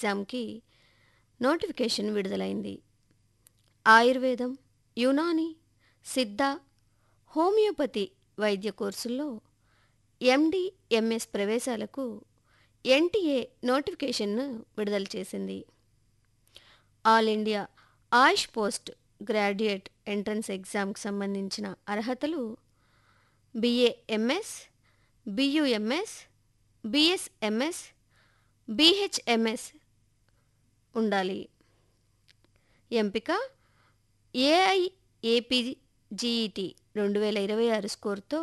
ఎగ్జామ్కి నోటిఫికేషన్ విడుదలైంది ఆయుర్వేదం యునాని సిద్ధ హోమియోపతి వైద్య కోర్సుల్లో ఎండి ఎంఎస్ ప్రవేశాలకు ఎన్టీఏ నోటిఫికేషన్ను విడుదల చేసింది all India AYUSH post graduate entrance ఎగ్జామ్కి సంబంధించిన అర్హతలు BA MS BUMS BSMS BHMS ఉండాలి ఎంపిక ఏఐఏపీజీఈటీ రెండు వేల ఇరవై ఆరు స్కోర్తో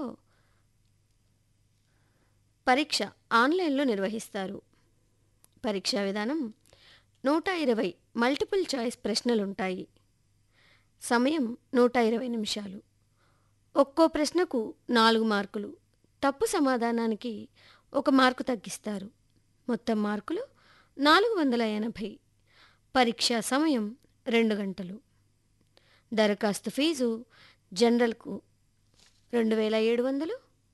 పరీక్ష ఆన్లైన్లో నిర్వహిస్తారు పరీక్షా విధానం నూట ఇరవై మల్టిపుల్ చాయిస్ ప్రశ్నలుంటాయి సమయం నూట ఇరవై నిమిషాలు ఒక్కో ప్రశ్నకు నాలుగు మార్కులు తప్పు సమాధానానికి ఒక మార్కు తగ్గిస్తారు మొత్తం మార్కులు నాలుగు వందల ఎనభై పరీక్షా సమయం రెండు గంటలు దరఖాస్తు ఫీజు జనరల్కు రెండు వేల ఏడు వందలు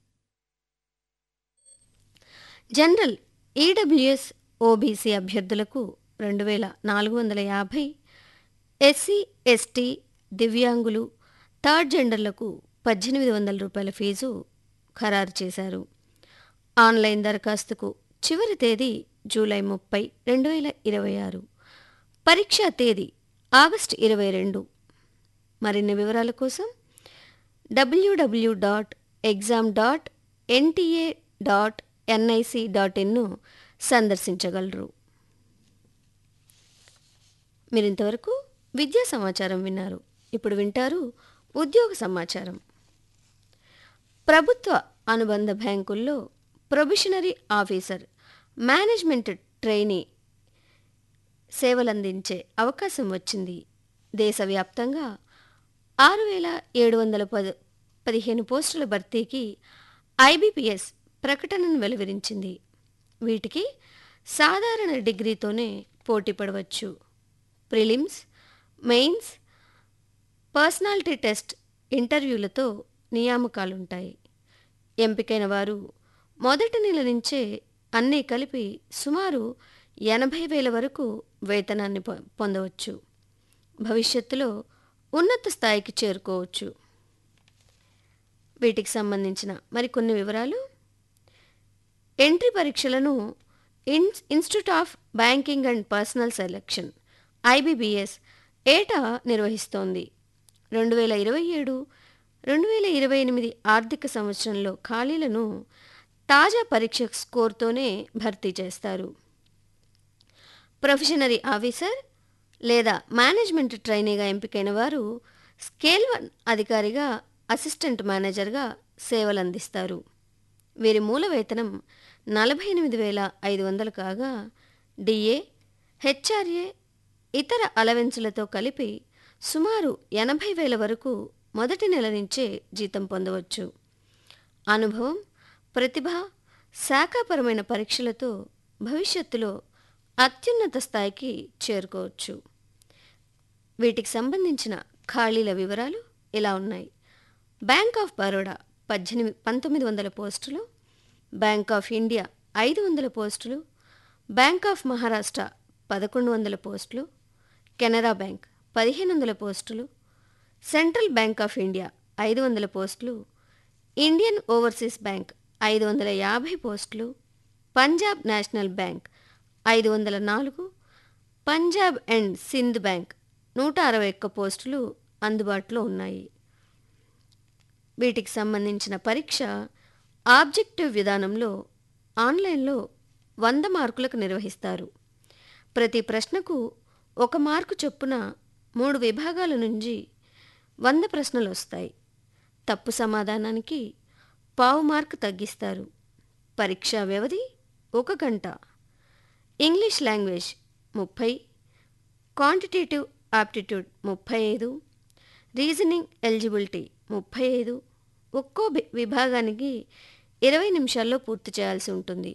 జనరల్ ఈడబ్ల్యూఎస్ ఓబీసీ అభ్యర్థులకు రెండు వేల నాలుగు వందల యాభై ఎస్సీ ఎస్టీ దివ్యాంగులు థర్డ్ జెండర్లకు పద్దెనిమిది వందల రూపాయల ఫీజు ఖరారు చేశారు ఆన్లైన్ దరఖాస్తుకు చివరి తేదీ జూలై ముప్పై రెండు వేల ఇరవై ఆరు పరీక్షా తేదీ ఆగస్టు ఇరవై రెండు మరిన్ని వివరాల కోసం WW dot exam dot NTA dot NIC dot ఇన్ను సందర్శించగలరు మీరింతవరకు విద్యా సమాచారం విన్నారు ఇప్పుడు వింటారు ఉద్యోగ సమాచారం ప్రభుత్వ అనుబంధ బ్యాంకుల్లో ప్రొబిషనరీ ఆఫీసర్ మేనేజ్మెంట్ ట్రైనీ సేవలందించే అవకాశం వచ్చింది దేశవ్యాప్తంగా ఆరు వేల ఏడు వందల పద పదిహేను పోస్టుల భర్తీకి ఐబీపీఎస్ ప్రకటనను వెలువరించింది వీటికి సాధారణ డిగ్రీతోనే పోటీ పడవచ్చు ప్రిలిమ్స్ మెయిన్స్ పర్సనాలిటీ టెస్ట్ ఇంటర్వ్యూలతో నియామకాలుంటాయి ఎంపికైన వారు మొదటి నెల నుంచే అన్నీ కలిపి సుమారు ఎనభై వేల వరకు వేతనాన్ని పొ- పొందవచ్చు భవిష్యత్తులో ఉన్నత స్థాయికి చేరుకోవచ్చు వీటికి సంబంధించిన మరికొన్ని వివరాలు ఎంట్రీ పరీక్షలను in institute of banking and personnel selection IBBS ఏటా నిర్వహిస్తోంది రెండు వేల ఇరవై ఏడు రెండు వేల ఇరవై ఎనిమిది ఆర్థిక సంవత్సరంలో ఖాళీలను తాజా పరీక్ష స్కోర్తోనే భర్తీ చేస్తారు ప్రొఫెషనరీ ఆఫీసర్ లేదా మేనేజ్మెంట్ ట్రైనీగా ఎంపికైన వారు స్కేల్ వన్ అధికారిగా అసిస్టెంట్ మేనేజర్గా సేవలు అందిస్తారు వీరి మూల వేతనం నలభై ఎనిమిది వేల ఐదు వందలు కాగా డిఏ హెచ్ఆర్ఏ ఇతర అలవెన్సులతో కలిపి సుమారు ఎనభై వేల వరకు మొదటి నెల నుంచే జీతం పొందవచ్చు అనుభవం ప్రతిభ శాఖాపరమైన పరీక్షలతో భవిష్యత్తులో అత్యున్నత స్థాయికి చేరుకోవచ్చు వీటికి సంబంధించిన ఖాళీల వివరాలు ఇలా ఉన్నాయి బ్యాంక్ ఆఫ్ బరోడా పద్దెనిమిది పంతొమ్మిది వందల పోస్టులు బ్యాంక్ ఆఫ్ ఇండియా ఐదు వందల పోస్టులు బ్యాంక్ ఆఫ్ మహారాష్ట్ర పదకొండు వందల పోస్టులు కెనరా బ్యాంక్ పదిహేను వందల పోస్టులు సెంట్రల్ బ్యాంక్ ఆఫ్ ఇండియా ఐదు వందల పోస్టులు ఇండియన్ ఓవర్సీస్ బ్యాంక్ ఐదు వందల యాభై పోస్టులు పంజాబ్ నేషనల్ బ్యాంక్ ఐదు వందల నాలుగు పంజాబ్ అండ్ సింధ్ బ్యాంక్ నూట అరవై ఒక్క పోస్టులు అందుబాటులో ఉన్నాయి వీటికి సంబంధించిన పరీక్ష ఆబ్జెక్టివ్ విధానంలో ఆన్లైన్లో వంద మార్కులకు నిర్వహిస్తారు ప్రతి ప్రశ్నకు ఒక మార్కు చొప్పున మూడు విభాగాల నుంచి వంద ప్రశ్నలు వస్తాయి తప్పు సమాధానానికి పావు మార్కు తగ్గిస్తారు పరీక్షా వ్యవధి ఒక గంట ఇంగ్లీష్ లాంగ్వేజ్ ముప్పై క్వాంటిటేటివ్ ఆప్టిట్యూడ్ ముప్పై ఐదు రీజనింగ్ ఎలిజిబిలిటీ ముప్పై ఐదు ఒక్కో వి- విభాగానికి ఇరవై నిమిషాల్లో పూర్తి చేయాల్సి ఉంటుంది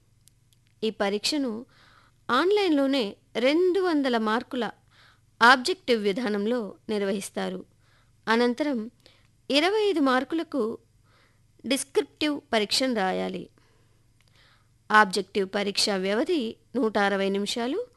ఈ పరీక్షను ఆన్లైన్లోనే రెండు వందల మార్కుల ఆబ్జెక్టివ్ విధానంలో నిర్వహిస్తారు అనంతరం ఇరవై ఐదు మార్కులకు డిస్క్రిప్టివ్ పరీక్షను రాయాలి ఆబ్జెక్టివ్ పరీక్ష వ్యవధి నూట అరవై నిమిషాలు